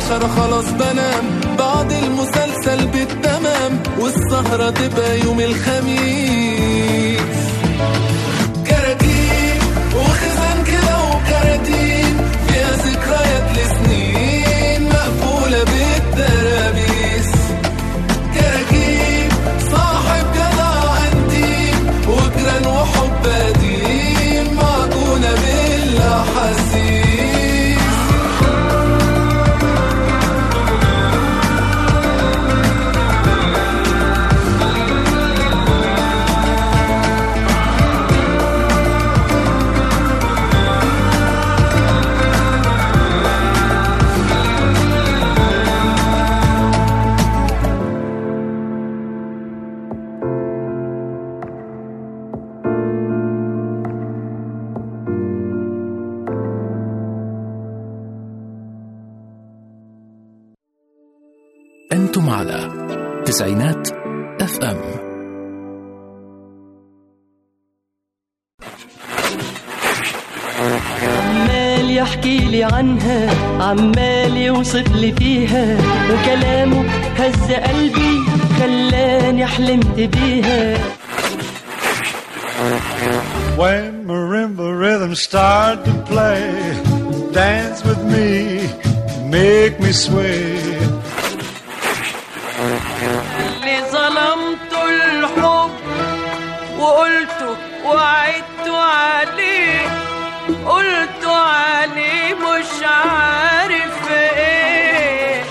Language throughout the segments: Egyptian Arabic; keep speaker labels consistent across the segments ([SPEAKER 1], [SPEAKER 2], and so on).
[SPEAKER 1] عشرة خلاص بنام بعد المسلسل بالتمام والسهرة تبقى يوم الخميس كراكيب وخزان كده وكراتين فيها ذكريات لسنين مقفولة بالترابيس كراكيب صاحب جدع انتيم وجران وحب قديم معجونة بالاحاسيس
[SPEAKER 2] أنتم على تسعينات اف ام
[SPEAKER 3] عمال يحكي لي عنها عمال يوصف لي فيها وكلامه هز قلبي خلاني حلمت بيها
[SPEAKER 4] When marimba rhythms start to play, dance with me, make me sway.
[SPEAKER 3] اللي ظلمته الحب وقلته وعدت عليه قلت عليه مش عارف ايه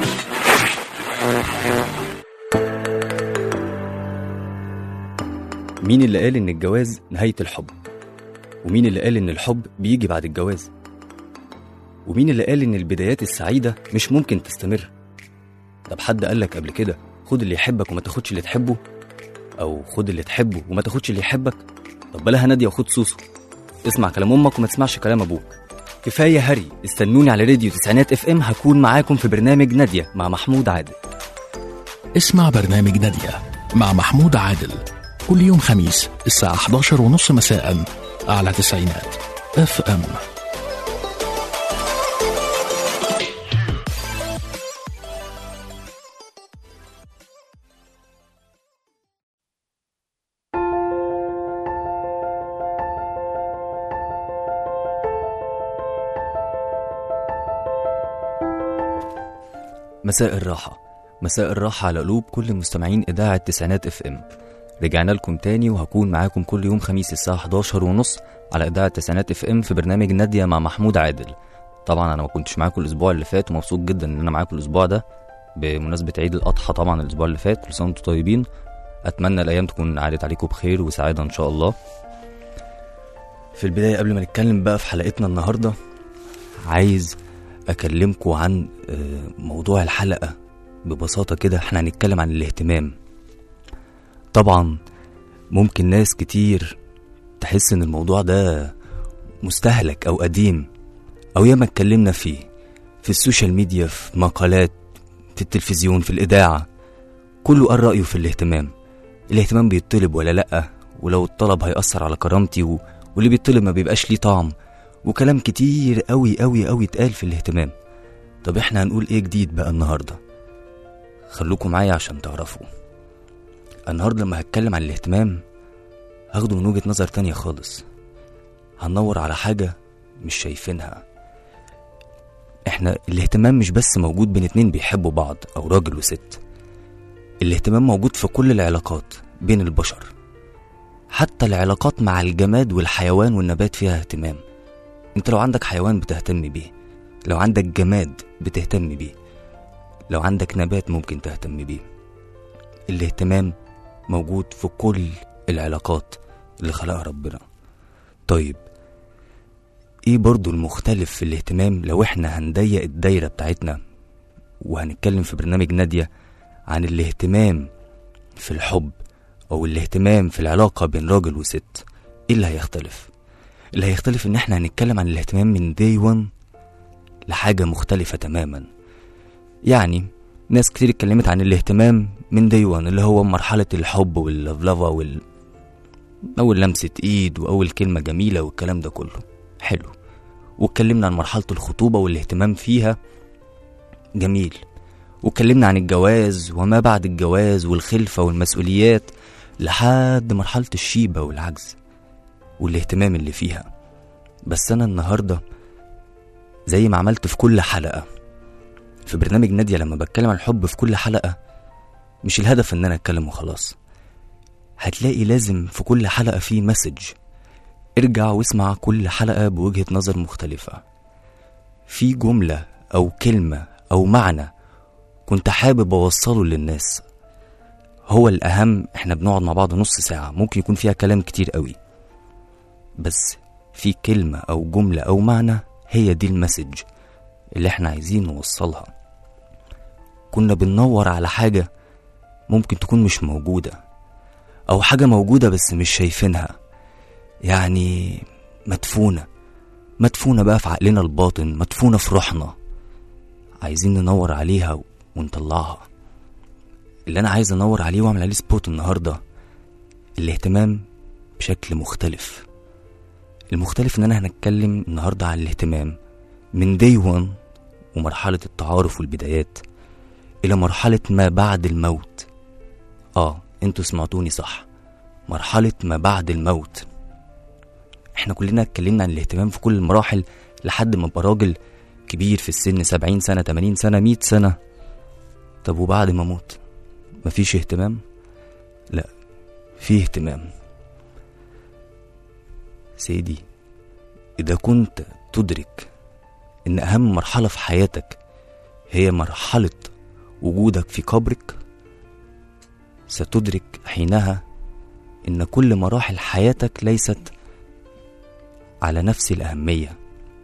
[SPEAKER 5] مين اللي قال إن الجواز نهاية الحب؟ ومين اللي قال إن الحب بيجي بعد الجواز؟ ومين اللي قال إن البدايات السعيدة مش ممكن تستمر؟ طب حد قالك قبل كده خد اللي يحبك وما تاخدش اللي تحبه؟ أو خد اللي تحبه وما تاخدش اللي يحبك؟ طب بلاها نادية وخد سوسو اسمع كلام أمك وما تسمعش كلام أبوك كفاية هري استنوني على راديو تسعينات اف ام هكون معاكم في برنامج نادية مع محمود عادل
[SPEAKER 2] اسمع برنامج نادية مع محمود عادل كل يوم خميس الساعة 11 ونص مساء على تسعينات اف ام
[SPEAKER 5] مساء الراحة مساء الراحة على قلوب كل مستمعين إذاعة تسعينات اف ام رجعنا لكم تاني وهكون معاكم كل يوم خميس الساعة 11 ونص على إذاعة تسعينات اف ام في برنامج نادية مع محمود عادل طبعا أنا ما كنتش معاكم الأسبوع اللي فات ومبسوط جدا إن أنا معاكم الأسبوع ده بمناسبة عيد الأضحى طبعا الأسبوع اللي فات كل سنة وانتم طيبين أتمنى الأيام تكون عادت عليكم بخير وسعادة إن شاء الله في البداية قبل ما نتكلم بقى في حلقتنا النهاردة عايز أكلمكم عن آه، موضوع الحلقة ببساطة كده احنا هنتكلم عن الاهتمام طبعا ممكن ناس كتير تحس ان الموضوع ده مستهلك او قديم او ياما اتكلمنا فيه في السوشيال ميديا في مقالات في التلفزيون في الاذاعه كله قال رايه في الاهتمام الاهتمام بيطلب ولا لا ولو الطلب هيأثر على كرامتي و... واللي بيطلب ما بيبقاش ليه طعم وكلام كتير قوي قوي قوي اتقال في الاهتمام طب احنا هنقول ايه جديد بقى النهارده خلوكم معايا عشان تعرفوا النهارده لما هتكلم عن الاهتمام هاخده من وجهة نظر تانية خالص هندور على حاجة مش شايفينها احنا الاهتمام مش بس موجود بين اتنين بيحبوا بعض او راجل وست الاهتمام موجود في كل العلاقات بين البشر حتى العلاقات مع الجماد والحيوان والنبات فيها اهتمام انت لو عندك حيوان بتهتم بيه لو عندك جماد بتهتم بيه لو عندك نبات ممكن تهتم بيه الاهتمام موجود في كل العلاقات اللي خلقها ربنا طيب ايه برضو المختلف في الاهتمام لو احنا هنضيق الدايرة بتاعتنا وهنتكلم في برنامج نادية عن الاهتمام في الحب او الاهتمام في العلاقة بين راجل وست ايه اللي هيختلف اللي هيختلف ان احنا هنتكلم عن الاهتمام من داي 1 لحاجة مختلفة تماما يعني ناس كتير اتكلمت عن الاهتمام من داي 1 اللي هو مرحلة الحب واللفلفة وال أول لمسة إيد وأول كلمة جميلة والكلام ده كله حلو واتكلمنا عن مرحلة الخطوبة والاهتمام فيها جميل واتكلمنا عن الجواز وما بعد الجواز والخلفة والمسؤوليات لحد مرحلة الشيبة والعجز والاهتمام اللي فيها بس أنا النهاردة زي ما عملت في كل حلقة في برنامج نادية لما بتكلم عن الحب في كل حلقة مش الهدف ان انا اتكلم وخلاص هتلاقي لازم في كل حلقة في مسج ارجع واسمع كل حلقة بوجهة نظر مختلفة في جملة أو كلمة أو معنى كنت حابب أوصله للناس هو الأهم احنا بنقعد مع بعض نص ساعة ممكن يكون فيها كلام كتير قوي بس في كلمة أو جملة أو معنى هي دي المسج اللي احنا عايزين نوصلها كنا بندور على حاجة ممكن تكون مش موجودة أو حاجة موجودة بس مش شايفينها يعني مدفونة مدفونة بقى في عقلنا الباطن مدفونة في روحنا عايزين ندور عليها ونطلعها اللي أنا عايز أنور عليه وأعمل عليه سبوت النهاردة الاهتمام بشكل مختلف المختلف إن أنا هنتكلم النهاردة عن الاهتمام من دي 1 ومرحلة التعارف والبدايات إلى مرحلة ما بعد الموت آه انتوا سمعتوني صح مرحلة ما بعد الموت احنا كلنا اتكلمنا عن الاهتمام في كل المراحل لحد ما ابقى راجل كبير في السن سبعين سنة تمانين سنة مية سنة طب وبعد ما اموت مفيش اهتمام لا في اهتمام سيدي إذا كنت تدرك إن أهم مرحلة في حياتك هي مرحلة وجودك في قبرك ستدرك حينها إن كل مراحل حياتك ليست على نفس الأهمية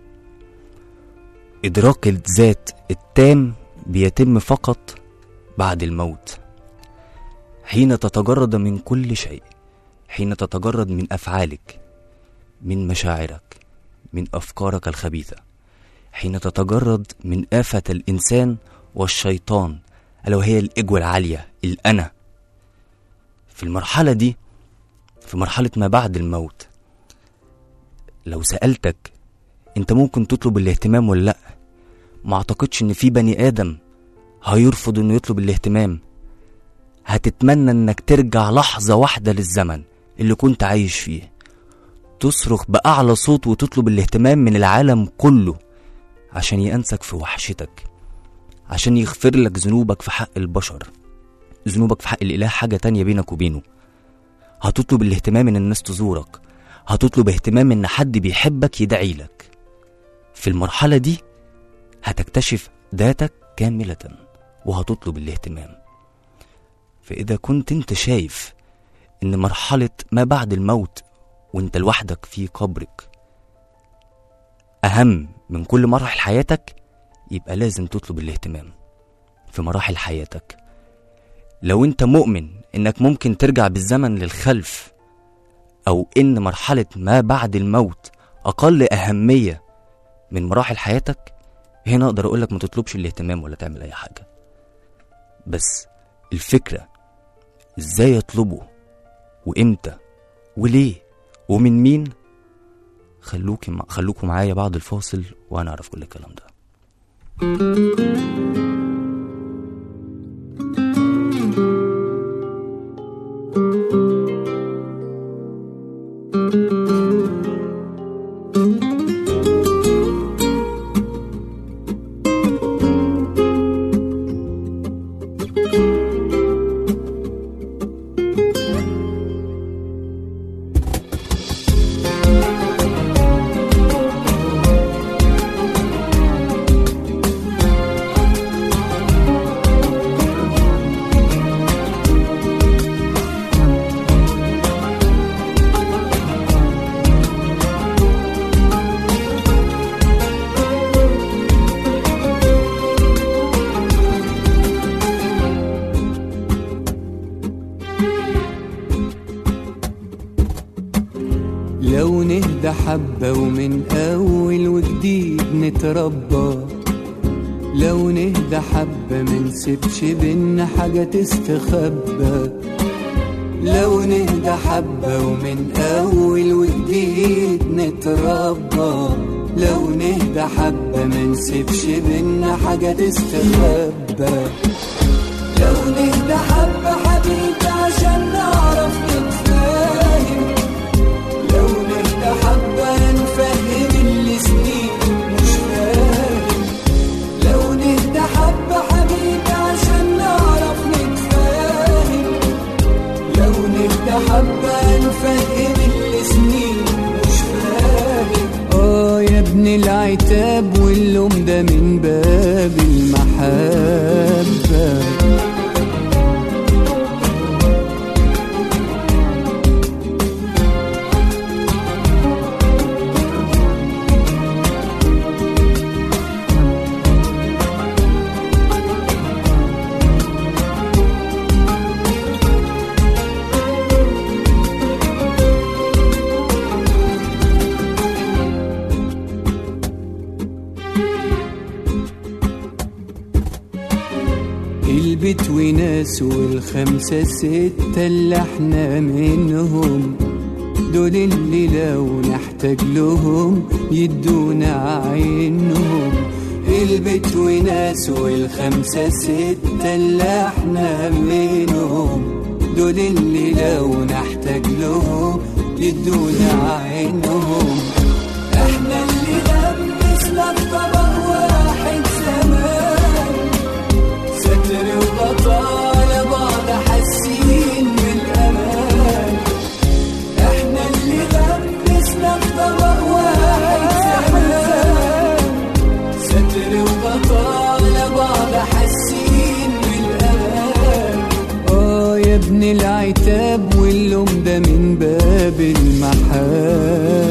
[SPEAKER 5] إدراك الذات التام بيتم فقط بعد الموت حين تتجرد من كل شيء حين تتجرد من أفعالك من مشاعرك من أفكارك الخبيثة حين تتجرد من آفة الإنسان والشيطان ألا وهي الإجوة العالية الأنا في المرحلة دي في مرحلة ما بعد الموت لو سألتك انت ممكن تطلب الاهتمام ولا لأ ما اعتقدش ان في بني ادم هيرفض انه يطلب الاهتمام هتتمنى انك ترجع لحظة واحدة للزمن اللي كنت عايش فيه تصرخ بأعلى صوت وتطلب الاهتمام من العالم كله عشان يأنسك في وحشتك عشان يغفر لك ذنوبك في حق البشر ذنوبك في حق الإله حاجة تانية بينك وبينه هتطلب الاهتمام ان الناس تزورك هتطلب اهتمام ان حد بيحبك يدعي لك في المرحلة دي هتكتشف ذاتك كاملة وهتطلب الاهتمام فإذا كنت انت شايف ان مرحلة ما بعد الموت وانت لوحدك في قبرك أهم من كل مراحل حياتك يبقى لازم تطلب الاهتمام في مراحل حياتك لو انت مؤمن انك ممكن ترجع بالزمن للخلف او ان مرحلة ما بعد الموت اقل اهمية من مراحل حياتك هنا اقدر اقولك ما تطلبش الاهتمام ولا تعمل اي حاجة بس الفكرة ازاي اطلبه وامتى وليه ومن مين خلوك خلوكم معايا بعد الفاصل وانا اعرف كل الكلام ده
[SPEAKER 1] لو نهدى حبة ومن أول وجديد نتربى لو نهدى حبة منسيبش بينا حاجة تستخبى لو نهدى حبة ومن أول وجديد نتربى لو نهدى حبة ما نسيبش بينا حاجة تستخبى لو نهدى حبة حبيبي عشان نعرف نتفاهم لو نهدى حبة نفهم اللي سنين مش فاهم لو نهدى حبة حبيبي عشان نعرف نتفاهم لو نهدى حبة نفهم اللي سنين مش فاهم اه يا ابن العتاب واللوم ده من باب المحبة البيت وناس والخمسة ستة اللي احنا منهم دول اللي لو نحتاج لهم يدونا عينهم البيت وناس والخمسة ستة اللي احنا منهم دول اللي لو نحتاج لهم يدونا عينهم احنا اللي لبسنا الطبق واحد زمان ستر وبطالة بعض حاسين بالأمان احنا اللي لبسنا الطبق واحد زمان ستر وبطالة بعض حاسين بالأمان اه يا ابن العتاب واللوم ده من باب المحبة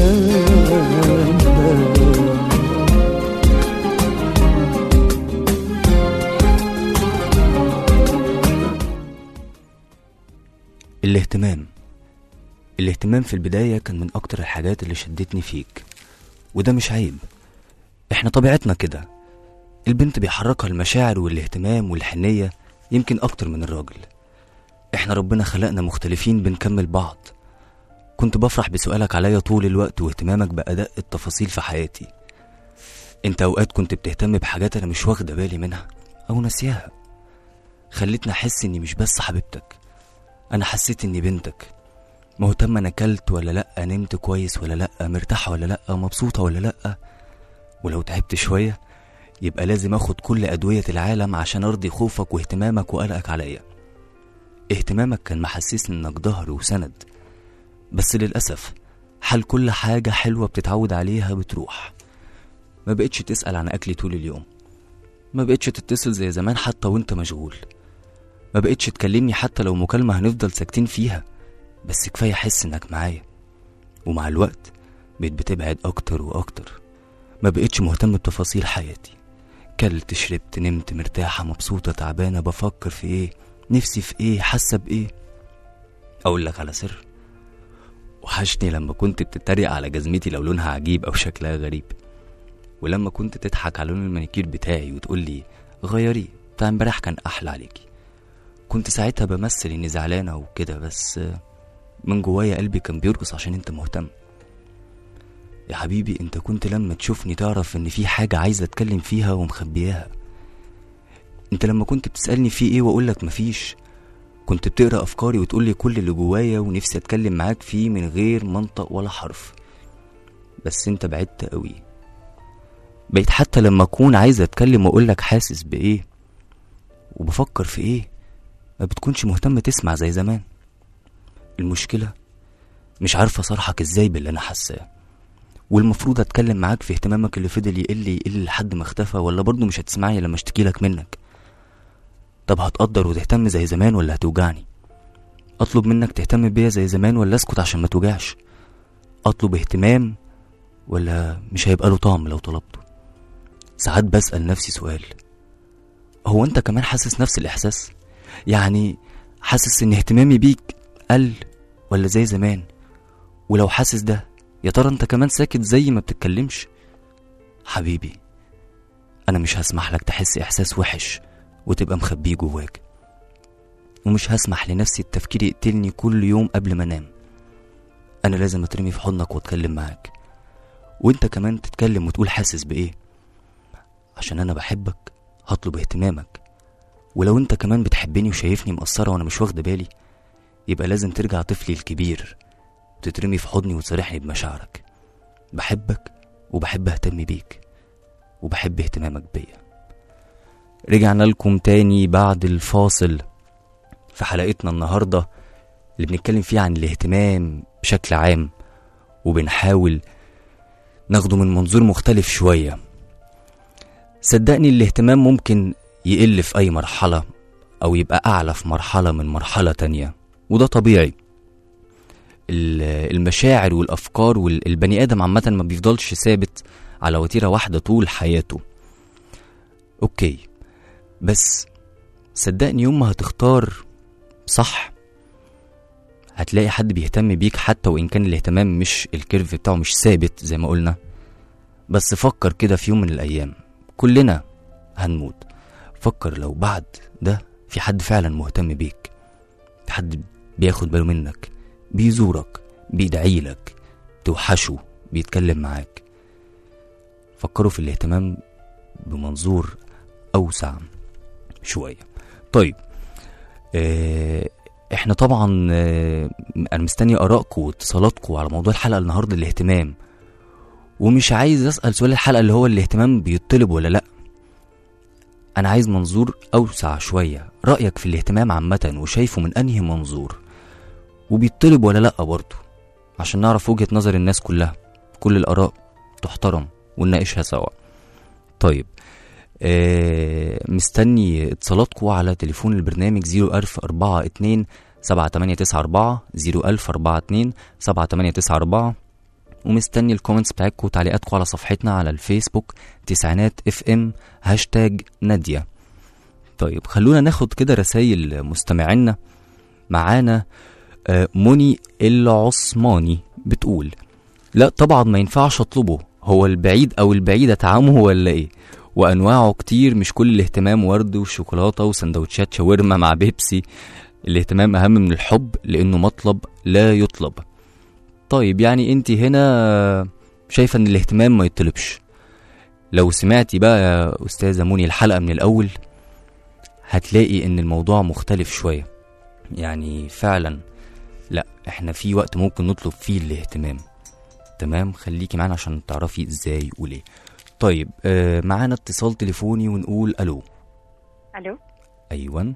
[SPEAKER 5] الاهتمام الاهتمام في البداية كان من أكتر الحاجات اللي شدتني فيك وده مش عيب احنا طبيعتنا كده البنت بيحركها المشاعر والاهتمام والحنية يمكن أكتر من الراجل احنا ربنا خلقنا مختلفين بنكمل بعض كنت بفرح بسؤالك عليا طول الوقت واهتمامك بأداء التفاصيل في حياتي انت أوقات كنت بتهتم بحاجات أنا مش واخدة بالي منها أو ناسياها خلتني أحس إني مش بس حبيبتك أنا حسيت إني بنتك مهتم أنا أكلت ولا لأ نمت كويس ولا لأ مرتاحة ولا لأ مبسوطة ولا لأ ولو تعبت شوية يبقى لازم أخد كل أدوية العالم عشان أرضي خوفك واهتمامك وقلقك عليا اهتمامك كان محسسني إنك ظهر وسند بس للأسف حال كل حاجة حلوة بتتعود عليها بتروح ما بقتش تسأل عن أكلي طول اليوم ما بقتش تتصل زي زمان حتى وانت مشغول ما بقتش تكلمني حتى لو مكالمة هنفضل ساكتين فيها بس كفاية أحس إنك معايا ومع الوقت بقيت بتبعد أكتر وأكتر ما بقتش مهتم بتفاصيل حياتي كلت شربت نمت مرتاحة مبسوطة تعبانة بفكر في إيه نفسي في إيه حاسة بإيه أقول لك على سر وحشني لما كنت بتتريق على جزمتي لو لونها عجيب أو شكلها غريب ولما كنت تضحك على لون المانيكير بتاعي وتقول لي غيري بتاع امبارح كان أحلى عليكي كنت ساعتها بمثل إني زعلانة وكده بس من جوايا قلبي كان بيرقص عشان انت مهتم يا حبيبي انت كنت لما تشوفني تعرف ان في حاجة عايزة اتكلم فيها ومخبياها انت لما كنت بتسألني في ايه واقولك مفيش كنت بتقرا افكاري وتقولي كل اللي جوايا ونفسي اتكلم معاك فيه من غير منطق ولا حرف بس انت بعدت قوي بقيت حتى لما اكون عايز اتكلم واقولك حاسس بايه وبفكر في ايه ما بتكونش مهتم تسمع زي زمان المشكلة مش عارفة أصارحك ازاي باللي أنا حاساه والمفروض أتكلم معاك في اهتمامك اللي فضل يقل يقل لحد ما اختفى ولا برضه مش هتسمعني لما اشتكيلك منك طب هتقدر وتهتم زي زمان ولا هتوجعني أطلب منك تهتم بيا زي زمان ولا أسكت عشان ما توجعش أطلب اهتمام ولا مش هيبقى له طعم لو طلبته ساعات بسأل نفسي سؤال هو أنت كمان حاسس نفس الإحساس يعني حاسس إن اهتمامي بيك قل ولا زي زمان ولو حاسس ده يا ترى انت كمان ساكت زي ما بتتكلمش حبيبي انا مش هسمح لك تحس احساس وحش وتبقى مخبيه جواك ومش هسمح لنفسي التفكير يقتلني كل يوم قبل ما انام انا لازم اترمي في حضنك واتكلم معاك وانت كمان تتكلم وتقول حاسس بايه عشان انا بحبك هطلب اهتمامك ولو انت كمان بتحبني وشايفني مقصرة وانا مش واخدة بالي يبقى لازم ترجع طفلي الكبير تترمي في حضني وتصارحني بمشاعرك بحبك وبحب اهتم بيك وبحب اهتمامك بيا رجعنا لكم تاني بعد الفاصل في حلقتنا النهاردة اللي بنتكلم فيها عن الاهتمام بشكل عام وبنحاول ناخده من منظور مختلف شوية صدقني الاهتمام ممكن يقل في أي مرحلة أو يبقى أعلى في مرحلة من مرحلة تانية وده طبيعي ال- المشاعر والأفكار والبني آدم عامة ما بيفضلش ثابت على وتيرة واحدة طول حياته أوكي بس صدقني يوم ما هتختار صح هتلاقي حد بيهتم بيك حتى وإن كان الاهتمام مش الكيرف بتاعه مش ثابت زي ما قلنا بس فكر كده في يوم من الأيام كلنا هنموت فكر لو بعد ده في حد فعلا مهتم بيك في حد بياخد باله منك بيزورك بيدعي لك توحشه بيتكلم معاك فكروا في الاهتمام بمنظور أوسع شوية طيب اه احنا طبعا اه انا مستني ارائكم واتصالاتكم على موضوع الحلقه النهارده الاهتمام ومش عايز اسال سؤال الحلقه اللي هو الاهتمام بيطلب ولا لا انا عايز منظور اوسع شويه رايك في الاهتمام عامه وشايفه من انهي منظور وبيطلب ولا لا برضه عشان نعرف وجهه نظر الناس كلها كل الاراء تحترم ونناقشها سوا طيب آه مستني اتصالاتكم على تليفون البرنامج 01042 7894 01042 7894 ومستني الكومنتس بتاعتكم وتعليقاتكم على صفحتنا على الفيسبوك تسعينات اف ام هاشتاج نادية طيب خلونا ناخد كده رسايل مستمعينا معانا آه مني العثماني بتقول لا طبعا ما ينفعش اطلبه هو البعيد او البعيدة طعامه ولا ايه وانواعه كتير مش كل الاهتمام ورد وشوكولاته وسندوتشات شاورما مع بيبسي الاهتمام اهم من الحب لانه مطلب لا يطلب طيب يعني انت هنا شايفه ان الاهتمام ما يطلبش لو سمعتي بقى يا استاذه مني الحلقه من الاول هتلاقي ان الموضوع مختلف شويه يعني فعلا لا احنا في وقت ممكن نطلب فيه الاهتمام تمام خليكي معانا عشان تعرفي ازاي وليه طيب آه معانا اتصال تليفوني ونقول الو
[SPEAKER 6] الو
[SPEAKER 5] ايوان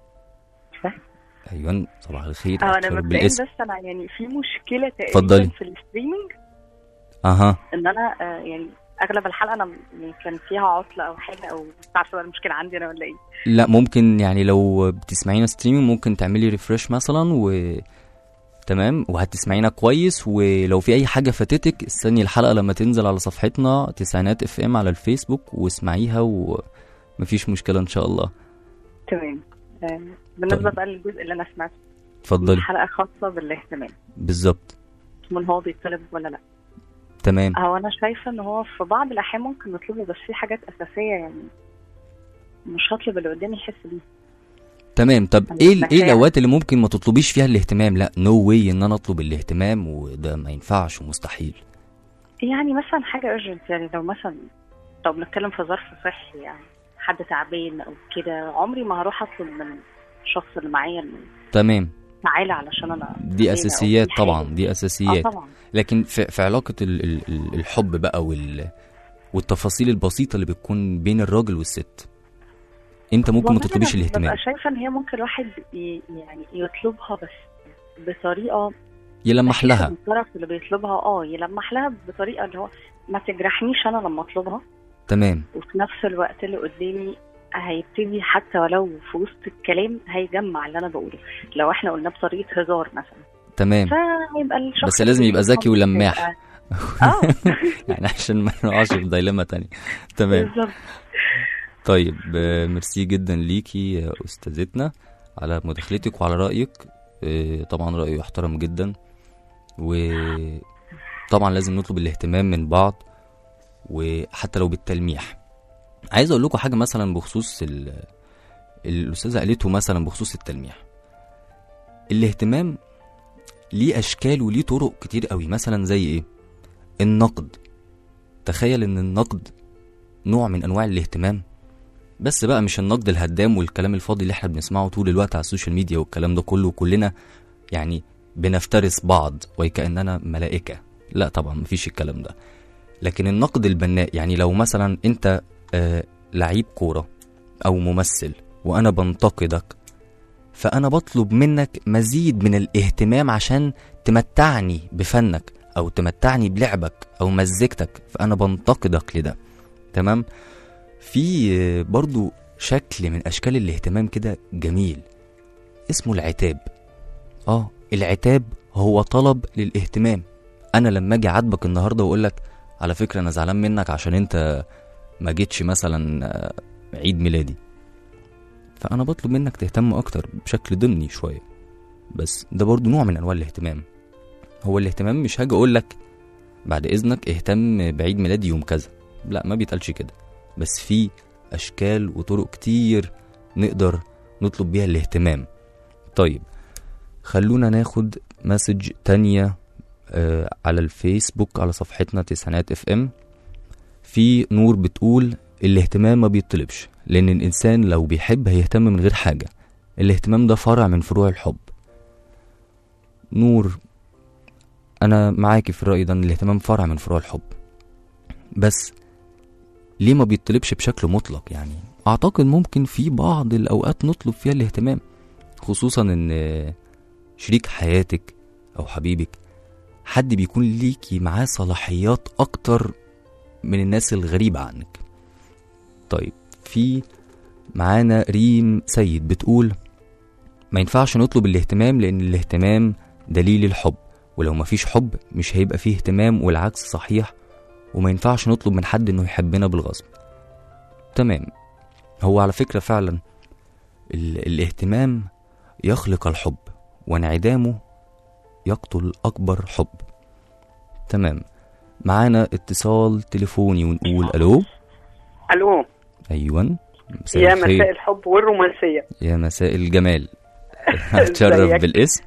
[SPEAKER 6] صح.
[SPEAKER 5] ايوان صباح الخير
[SPEAKER 6] اه انا
[SPEAKER 5] أشكرك
[SPEAKER 6] مبدئيا
[SPEAKER 5] بالاسم
[SPEAKER 6] بس انا يعني في مشكله تقريبا
[SPEAKER 5] اتفضلي.
[SPEAKER 6] في الستريمنج
[SPEAKER 5] اها
[SPEAKER 6] ان انا آه يعني اغلب الحلقه انا م- يعني كان فيها عطله او حاجه او مش عارفه بقى المشكله عندي انا ولا ايه
[SPEAKER 5] لا ممكن يعني لو بتسمعينا ستريمينج ممكن تعملي ريفرش مثلا و تمام وهتسمعينا كويس ولو في اي حاجه فاتتك استني الحلقه لما تنزل على صفحتنا تسعينات اف ام على الفيسبوك واسمعيها ومفيش مشكله ان شاء الله
[SPEAKER 6] تمام آه بالنسبه
[SPEAKER 5] طيب.
[SPEAKER 6] بقى للجزء اللي انا سمعته
[SPEAKER 5] اتفضلي
[SPEAKER 6] حلقه خاصه بالاهتمام
[SPEAKER 5] بالظبط
[SPEAKER 6] من هو بيطلب ولا لا
[SPEAKER 5] تمام
[SPEAKER 6] هو انا شايفه ان هو في بعض الاحيان ممكن نطلبه بس في حاجات اساسيه يعني مش هطلب اللي قدامي يحس بيه
[SPEAKER 5] تمام طب
[SPEAKER 6] أنا
[SPEAKER 5] ايه ال- ايه
[SPEAKER 6] متخيلة.
[SPEAKER 5] الاوقات اللي ممكن ما تطلبيش فيها الاهتمام لا نو no واي ان انا اطلب الاهتمام وده ما ينفعش ومستحيل
[SPEAKER 6] يعني مثلا حاجة urgent يعني لو مثلا لو بنتكلم في ظرف صحي يعني حد تعبان أو كده عمري ما هروح أطلب من الشخص اللي معايا إنه
[SPEAKER 5] تمام
[SPEAKER 6] تعالى علشان أنا
[SPEAKER 5] دي
[SPEAKER 6] تعبانة أو في
[SPEAKER 5] اساسيات
[SPEAKER 6] حاجة.
[SPEAKER 5] طبعا دي
[SPEAKER 6] اه
[SPEAKER 5] اساسيات
[SPEAKER 6] طبعا
[SPEAKER 5] لكن في, في علاقة ال ال ال- الحب بقى وال والتفاصيل البسيطة اللي بتكون بين الراجل والست امتى ممكن ما
[SPEAKER 6] والله
[SPEAKER 5] تطلبيش
[SPEAKER 6] أنا
[SPEAKER 5] الاهتمام
[SPEAKER 6] ببقى شايفة إن هي ممكن الواحد ي- يعني يطلبها بس بطريقة
[SPEAKER 5] يلمح لها
[SPEAKER 6] الطرف اللي بيطلبها اه يلمح لها بطريقة اللي هو ما تجرحنيش أنا لما أطلبها
[SPEAKER 5] تمام
[SPEAKER 6] وفي نفس الوقت اللي قدامي هيبتدي حتى ولو في وسط الكلام هيجمع اللي انا بقوله لو احنا قلنا بطريقه هزار مثلا
[SPEAKER 5] تمام
[SPEAKER 6] فهيبقى الشخص
[SPEAKER 5] بس لازم يبقى ذكي ولماح.
[SPEAKER 6] هيبقى- اه
[SPEAKER 5] يعني عشان ما نقعش في دايلما تانية تمام
[SPEAKER 6] بالظبط
[SPEAKER 5] طيب آه، ميرسي جدا ليكي يا استاذتنا على مداخلتك وعلى رايك آه، طبعا رايي يحترم جدا وطبعا لازم نطلب الاهتمام من بعض وحتى لو بالتلميح عايز اقول لكم حاجه مثلا بخصوص ال... الاستاذه قالته مثلا بخصوص التلميح الاهتمام ليه اشكال وليه طرق كتير قوي مثلا زي ايه النقد تخيل ان النقد نوع من انواع الاهتمام بس بقى مش النقد الهدام والكلام الفاضي اللي احنا بنسمعه طول الوقت على السوشيال ميديا والكلام ده كله وكلنا يعني بنفترس بعض وكأننا ملائكة لا طبعا مفيش الكلام ده لكن النقد البناء يعني لو مثلا انت آه لعيب كورة او ممثل وانا بنتقدك فانا بطلب منك مزيد من الاهتمام عشان تمتعني بفنك او تمتعني بلعبك او مزيكتك فانا بنتقدك لده تمام في آه، برضو شكل من اشكال الاهتمام كده جميل اسمه العتاب اه العتاب هو طلب للاهتمام انا لما اجي عاتبك النهارده واقول لك على فكره انا زعلان منك عشان انت ما جيتش مثلا آه، عيد ميلادي فانا بطلب منك تهتم اكتر بشكل ضمني شويه بس ده برضو نوع من انواع الاهتمام هو الاهتمام مش هاجي اقول لك بعد اذنك اهتم بعيد ميلادي يوم كذا لا ما بيتقالش كده بس في اشكال وطرق كتير نقدر نطلب بيها الاهتمام طيب خلونا ناخد مسج تانية آه على الفيسبوك على صفحتنا تسعينات اف ام في نور بتقول الاهتمام ما بيطلبش لان الانسان لو بيحب هيهتم من غير حاجة الاهتمام ده فرع من فروع الحب نور انا معاكي في الرأي ده ان الاهتمام فرع من فروع الحب بس ليه ما بيطلبش بشكل مطلق يعني اعتقد ممكن في بعض الاوقات نطلب فيها الاهتمام خصوصا ان شريك حياتك او حبيبك حد بيكون ليكي معاه صلاحيات اكتر من الناس الغريبة عنك طيب في معانا ريم سيد بتقول ما ينفعش نطلب الاهتمام لان الاهتمام دليل الحب ولو مفيش حب مش هيبقى فيه اهتمام والعكس صحيح وما ينفعش نطلب من حد انه يحبنا بالغصب تمام هو على فكرة فعلا ال- الاهتمام يخلق الحب وانعدامه يقتل أكبر حب تمام معانا اتصال تليفوني ونقول ألو
[SPEAKER 7] الو
[SPEAKER 5] أيوة مساء
[SPEAKER 7] يا
[SPEAKER 5] الخير.
[SPEAKER 7] مساء الحب والرومانسيه
[SPEAKER 5] يا مساء الجمال هتشرف
[SPEAKER 7] ازيك؟
[SPEAKER 5] بالاسم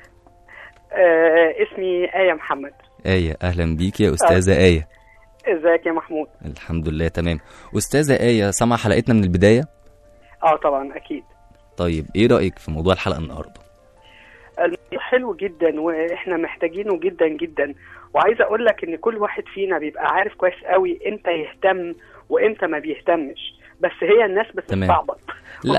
[SPEAKER 7] آه اسمي ايه محمد
[SPEAKER 5] آية أهلا بيك يا أستاذة آية
[SPEAKER 7] ازيك يا محمود
[SPEAKER 5] الحمد لله تمام أستاذة آية سمع حلقتنا من البداية
[SPEAKER 7] اه طبعا اكيد
[SPEAKER 5] طيب إيه رأيك في موضوع الحلقة النهاردة
[SPEAKER 7] الموضوع حلو جدا واحنا محتاجينه جدا جدا وعايزه اقول لك ان كل واحد فينا بيبقى عارف كويس قوي امتى يهتم وامتى ما بيهتمش بس هي الناس
[SPEAKER 5] تمام.
[SPEAKER 7] بتستعبط
[SPEAKER 5] لا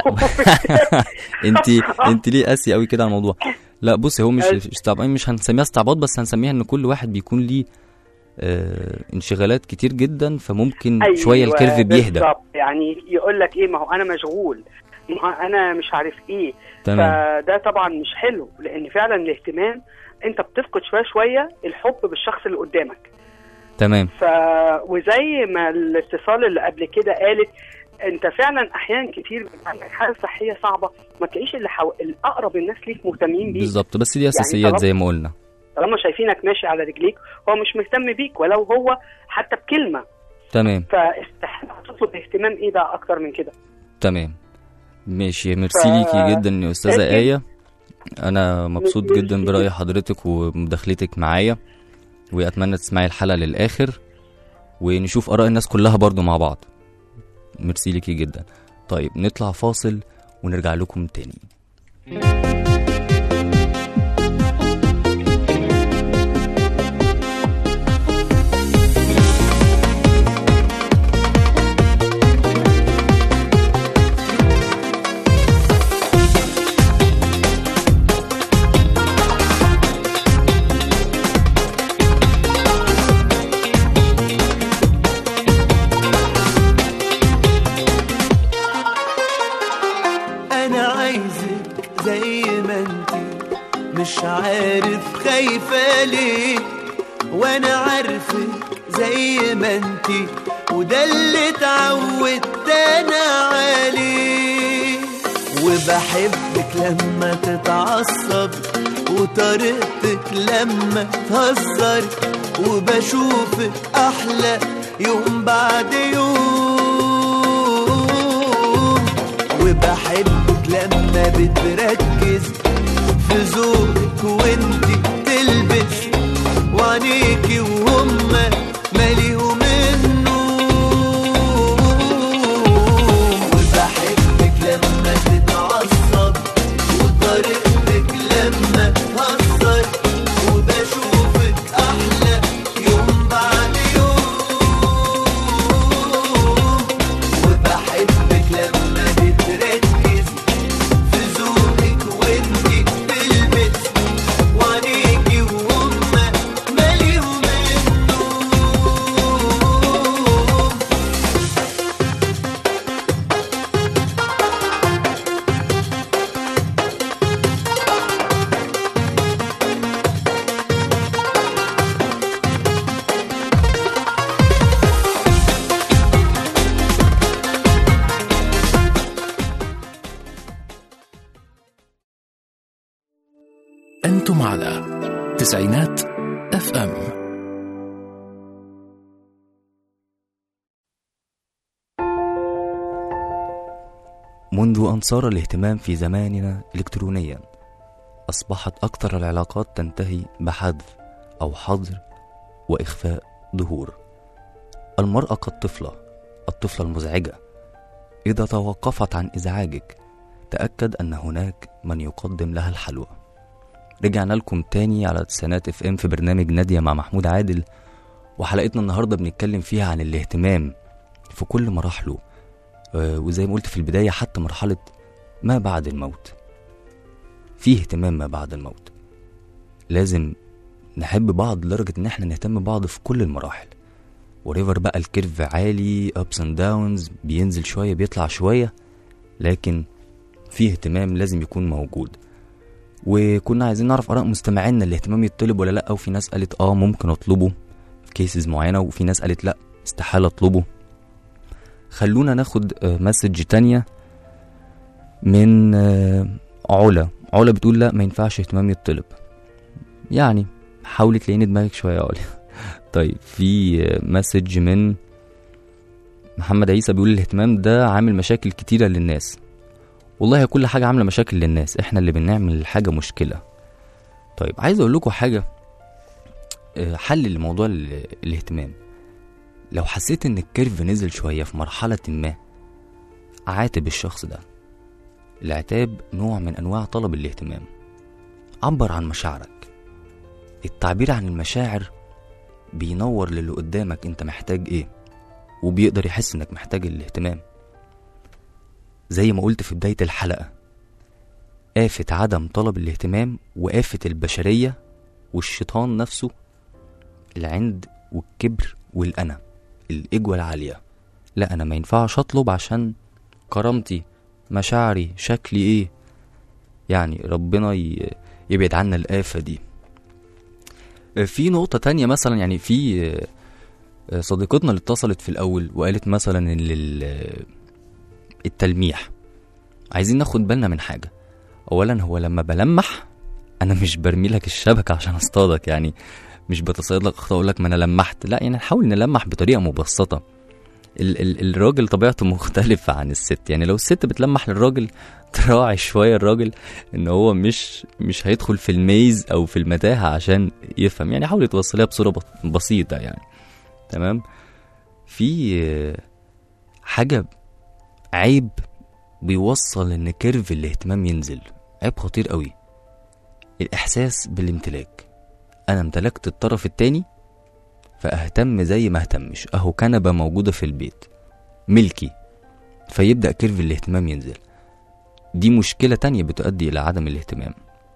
[SPEAKER 5] انت انت ليه قاسي قوي كده على الموضوع لا بصي هو مش استعباط مش هنسميها استعباط بس هنسميها ان كل واحد بيكون ليه آه انشغالات كتير جدا فممكن
[SPEAKER 7] أيوة
[SPEAKER 5] شويه الكيرف بيهدى
[SPEAKER 7] بالظبط. يعني يقول لك ايه ما هو انا مشغول ما هو انا مش عارف ايه
[SPEAKER 5] تمام
[SPEAKER 7] فده طبعا مش حلو لان فعلا الاهتمام انت بتفقد شويه شويه الحب بالشخص اللي قدامك
[SPEAKER 5] تمام
[SPEAKER 7] ف وزي ما الاتصال اللي قبل كده قالت انت فعلا احيانا كتير بيبقى عندك حاله صحيه صعبه ما تلاقيش اللي حو... الاقرب الناس ليك مهتمين بيك
[SPEAKER 5] بالظبط بس دي اساسيات
[SPEAKER 7] طالما-
[SPEAKER 5] زي ما قلنا
[SPEAKER 7] طالما شايفينك ماشي على رجليك هو مش مهتم بيك ولو هو حتى بكلمه
[SPEAKER 5] تمام
[SPEAKER 7] فاستحاله تطلب اهتمام ايه بقى اكتر من كده
[SPEAKER 5] تمام ماشي ميرسي
[SPEAKER 7] ف-
[SPEAKER 5] ليكي جدا يا استاذه
[SPEAKER 7] أكيد.
[SPEAKER 5] ايه انا مبسوط
[SPEAKER 7] ميرسي.
[SPEAKER 5] جدا براي حضرتك ومداخلتك معايا واتمنى تسمعي الحلقه للاخر ونشوف اراء الناس كلها برضو مع بعض ميرسي ليكي جدا طيب نطلع فاصل ونرجع لكم تاني
[SPEAKER 8] انا عايزك زي ما انتي مش عارف خايفة ليه وانا عارفك زي ما انتي وده اللي اتعودت انا عليه وبحبك لما تتعصب وطريقتك لما تهزر وبشوفك احلى يوم بعد يوم وبحبك لما بتركز في ذوقك وانتي تلبس وعينيكي وهم ماليهم
[SPEAKER 2] أنتم على تسعينات اف ام
[SPEAKER 5] منذ أن صار الاهتمام في زماننا إلكترونيا أصبحت أكثر العلاقات تنتهي بحذف أو حظر وإخفاء ظهور المرأة كالطفلة الطفلة المزعجة إذا توقفت عن إزعاجك تأكد أن هناك من يقدم لها الحلوى رجعنا لكم تاني على تسعينات اف ام في برنامج نادية مع محمود عادل وحلقتنا النهاردة بنتكلم فيها عن الاهتمام في كل مراحله آه، وزي ما قلت في البداية حتى مرحلة ما بعد الموت فيه اهتمام ما بعد الموت لازم نحب بعض لدرجة ان احنا نهتم بعض في كل المراحل وريفر بقى الكيرف عالي ups and downs بينزل شوية بيطلع شوية لكن فيه اهتمام لازم يكون موجود وكنا عايزين نعرف آراء مستمعينا الاهتمام يطلب ولا لأ وفي ناس قالت اه ممكن اطلبه في كيسز معينة وفي ناس قالت لأ استحالة اطلبه خلونا ناخد آه، مسج تانية من آه، علا علا بتقول لا ما ينفعش اهتمام يطلب يعني حاولي تلاقيني دماغك شوية يا علا طيب في آه، مسج من محمد عيسى بيقول الاهتمام ده عامل مشاكل كتيرة للناس والله هي كل حاجة عاملة مشاكل للناس احنا اللي بنعمل الحاجة مشكلة طيب عايز اقول لكم حاجة آه، حل لموضوع ال- الاهتمام لو حسيت ان الكيرف نزل شوية في مرحلة ما عاتب الشخص ده العتاب نوع من انواع طلب الاهتمام عبر عن مشاعرك التعبير عن المشاعر بينور للي قدامك انت محتاج ايه وبيقدر يحس انك محتاج الاهتمام زي ما قلت في بداية الحلقة آفة عدم طلب الاهتمام وآفة البشرية والشيطان نفسه العند والكبر والأنا الإجوة العالية لا أنا ما ينفعش أطلب عشان كرامتي مشاعري شكلي إيه يعني ربنا ي- يبعد عنا الآفة دي في نقطة تانية مثلا يعني في صديقتنا اللي اتصلت في الأول وقالت مثلا إن لل- التلميح عايزين ناخد بالنا من حاجة أولا هو لما بلمح أنا مش برمي لك الشبكة عشان أصطادك يعني مش بتصيد لك أخطاء أقول لك ما أنا لمحت لا يعني نحاول نلمح بطريقة مبسطة ال ال الراجل طبيعته مختلفة عن الست يعني لو الست بتلمح للراجل تراعي شوية الراجل ان هو مش مش هيدخل في الميز او في المتاهة عشان يفهم يعني حاول توصلها بصورة بط- بسيطة يعني تمام في آه، حاجة عيب بيوصل ان كيرف الاهتمام ينزل عيب خطير قوي الاحساس بالامتلاك انا امتلكت الطرف التاني فاهتم زي ما اهتمش اهو كنبه موجوده في البيت ملكي فيبدا كيرف الاهتمام ينزل دي مشكله تانية بتؤدي الى عدم الاهتمام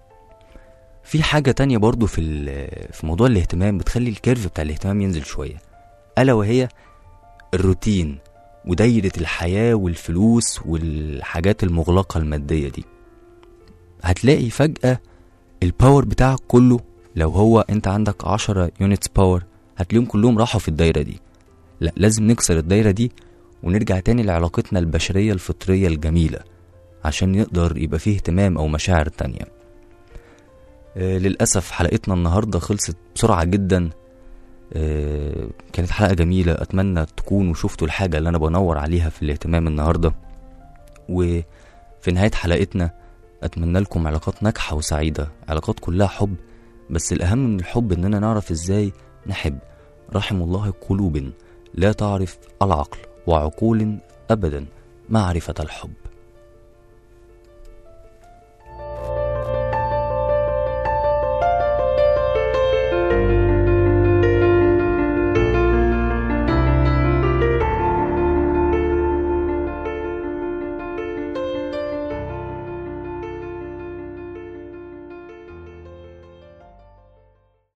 [SPEAKER 5] في حاجه تانية برضو في ال- في موضوع الاهتمام بتخلي الكيرف بتاع الاهتمام ينزل شويه الا وهي الروتين ودايره الحياه والفلوس والحاجات المغلقه الماديه دي هتلاقي فجاه الباور بتاعك كله لو هو انت عندك 10 يونتس باور هتلاقيهم كلهم راحوا في الدايرة دي لا لازم نكسر الدايرة دي ونرجع تاني لعلاقتنا البشرية الفطرية الجميلة عشان يقدر يبقى فيه اهتمام أو مشاعر تانية آه للأسف حلقتنا النهاردة خلصت بسرعة جدا آه كانت حلقة جميلة أتمنى تكونوا شفتوا الحاجة اللي أنا بنور عليها في الاهتمام النهاردة وفي نهاية حلقتنا أتمنى لكم علاقات ناجحة وسعيدة علاقات كلها حب بس الأهم من الحب إننا نعرف إزاي نحب رحم الله قلوب لا تعرف العقل وعقول أبدا معرفة الحب